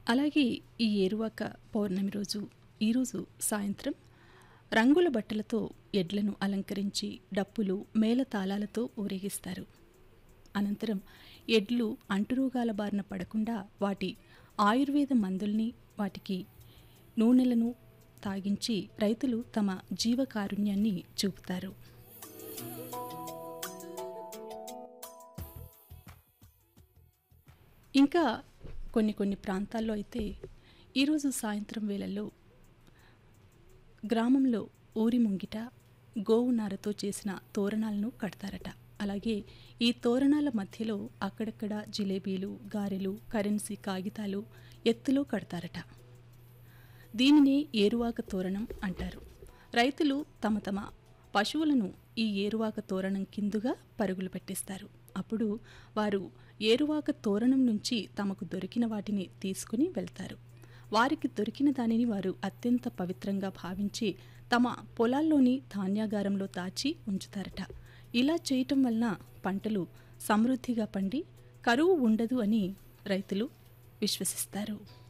అలాగే ఈ ఏరువాక పౌర్ణమి రోజు ఈరోజు సాయంత్రం రంగుల బట్టలతో ఎడ్లను అలంకరించి డప్పులు మేళతాళాలతో ఊరేగిస్తారు అనంతరం ఎడ్లు అంటురోగాల బారిన పడకుండా వాటి ఆయుర్వేద మందుల్ని వాటికి నూనెలను తాగించి రైతులు తమ జీవకారుణ్యాన్ని చూపుతారు ఇంకా కొన్ని కొన్ని ప్రాంతాల్లో అయితే ఈరోజు సాయంత్రం వేళల్లో గ్రామంలో ఊరి ముంగిట గోవు నారతో చేసిన తోరణాలను కడతారట అలాగే ఈ తోరణాల మధ్యలో అక్కడక్కడ జిలేబీలు గారెలు కరెన్సీ కాగితాలు ఎత్తులో కడతారట దీనిని ఏరువాక తోరణం అంటారు రైతులు తమ తమ పశువులను ఈ ఏరువాక తోరణం కిందుగా పరుగులు పెట్టిస్తారు అప్పుడు వారు ఏరువాక తోరణం నుంచి తమకు దొరికిన వాటిని తీసుకుని వెళ్తారు వారికి దొరికిన దానిని వారు అత్యంత పవిత్రంగా భావించి తమ పొలాల్లోని ధాన్యాగారంలో దాచి ఉంచుతారట ఇలా చేయటం వలన పంటలు సమృద్ధిగా పండి కరువు ఉండదు అని రైతులు విశ్వసిస్తారు